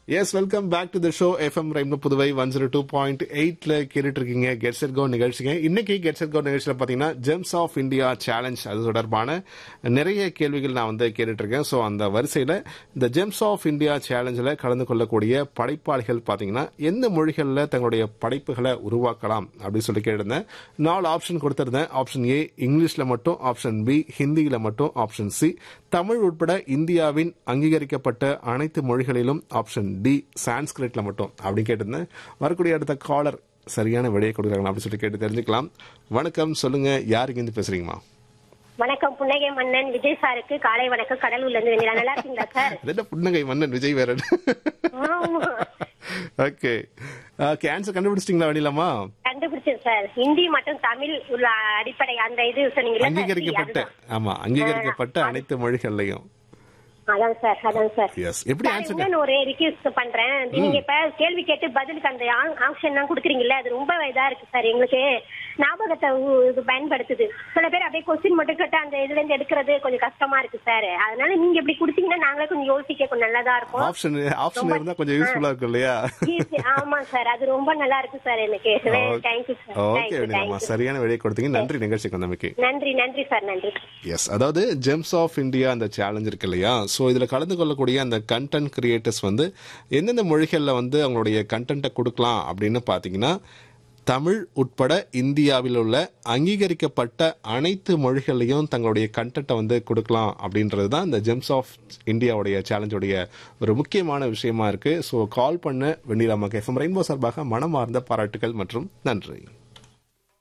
S welcome back to the show FM rhyme Puduvai one zero two point எயிட்ல கேட்டுட்டு இருக்கீங்க get set go நிகழ்ச்சிங்க இன்னைக்கு get set go நிகழ்ச்சியில பாத்தீங்கன்னா ஜெம்ஸ் ஆஃப் இந்தியா சேலஞ்ச் அது தொடர்பான நிறைய கேள்விகள் நான் வந்து கேட்டுட்டு இருக்கேன் ஸோ அந்த வரிசையில இந்த ஜெம்ஸ் ஆஃப் இந்தியா சேலஞ்சில் கலந்து கொள்ளக்கூடிய படைப்பாளிகள் பாத்தீங்கன்னா எந்த மொழிகளில் தங்களுடைய படைப்புகளை உருவாக்கலாம் அப்படின்னு சொல்லி கேட்டிருந்தேன் நாலு ஆப்ஷன் கொடுத்திருந்தேன் ஆப்ஷன் ஏ இங்கிலீஷ்ல மட்டும் ஆப்ஷன் பி ஹிந்தியில மட்டும் ஆப்ஷன் சி தமிழ் உட்பட இந்தியாவின் அங்கீகரிக்கப்பட்ட அனைத்து மொழிகளிலும் ஆப்ஷன் டி சான்ஸ்கிரிட்ல மட்டும் அப்படி கேட்டிருந்தேன் வரக்கூடிய அடுத்த காலர் சரியான விடையை கொடுக்குறாங்க அப்படின்னு சொல்லி கேட்டு தெரிஞ்சுக்கலாம் வணக்கம் சொல்லுங்க யாருக்கு இருந்து பேசுறீங்கம்மா வணக்கம் புன்னகை மன்னன் விஜய் சாருக்கு காலை வணக்கம் கடலூர்ல இருந்து வெண்ணிலா நல்லா இருக்கீங்களா சார் அது என்ன புன்னகை மன்னன் விஜய் வேற ஆமா. ஓகே கேன்சர் கண்டுபிடிச்சிட்டீங்களா வழியிலாமா கண்டுபிடிச்சேன் சார் ஹிந்தி மற்றும் தமிழ் உள்ள அடிப்படை அந்த இது சொன்னீங்களா சார்? அங்கீகரிக்கப்பட்ட அதுதான். ஆமா அங்கீகரிக்கப்பட்ட அனைத்து மொழிகள்லையும் அதான் சார் அதான் சார் எஸ் எப்படி சார், ஆன்சர் இன்னொன்னு ஒரு ரிக்வெஸ்ட் பண்றேன் நீங்க இப்ப கேள்வி கேட்டு பதிலுக்கு அந்த ஆப்ஷன் எல்லாம் குடுக்குறீங்கல்ல அது ரொம்ப இதா இருக்கு சார் எங்களுக்கு ஞாபகத்தை உ- இது பயன்படுத்துது சில பேர் அப்படியே கொஸ்டின் மட்டும் கேட்டு அந்த இதுல இருந்து எடுக்கிறது கொஞ்சம் கஷ்டமா இருக்கு சார் அதனால நீங்க இப்படி குடுத்தீங்கன்னா நாங்களே கொஞ்சம் யோசிக்க கொஞ்சம் நல்லதா இருக்கும் ஆப்ஷன் ஆப்ஷன் இருந்தா கொஞ்சம் யூஸ்ஃபுல்லா இருக்கும் இல்லையா Easy. ஆமா சார் அது ரொம்ப நல்லா இருக்கு சார் எனக்கு தேங்க்யூ சார் ஓகே தேங்க்யூ நம்ம தேங்க்யூ சரியான விடையை கொடுத்தீங்க நன்றி நிகழ்ச்சிக்கு வந்தமைக்கு நன்றி நன்றி சார் நன்றி எஸ் அதாவது ஜெம்ஸ் ஆஃப் இந்தியா அந்த சேலஞ்ச் இருக்கு இல்லையா ஸோ இதில் கலந்து கொள்ளக்கூடிய அந்த கண்டென்ட் கிரியேட்டர்ஸ் வந்து எந்தெந்த மொழிகளில் வந்து அவங்களுடைய கண்டென்ட்டை கொடுக்கலாம் அப்படின்னு பார்த்தீங்கன்னா தமிழ் உட்பட இந்தியாவில் உள்ள அங்கீகரிக்கப்பட்ட அனைத்து மொழிகளையும் தங்களுடைய கண்டென்ட்டை வந்து கொடுக்கலாம் அப்படின்றது தான் இந்த ஜெம்ஸ் ஆஃப் இந்தியாவுடைய சேலஞ்சோடைய ஒரு முக்கியமான விஷயமா இருக்கு ஸோ கால் பண்ண வெண்ணிலாமாக்கு எஃப்எம் ரெயின்போ சார்பாக மனமார்ந்த பாராட்டுகள் மற்றும் நன்றி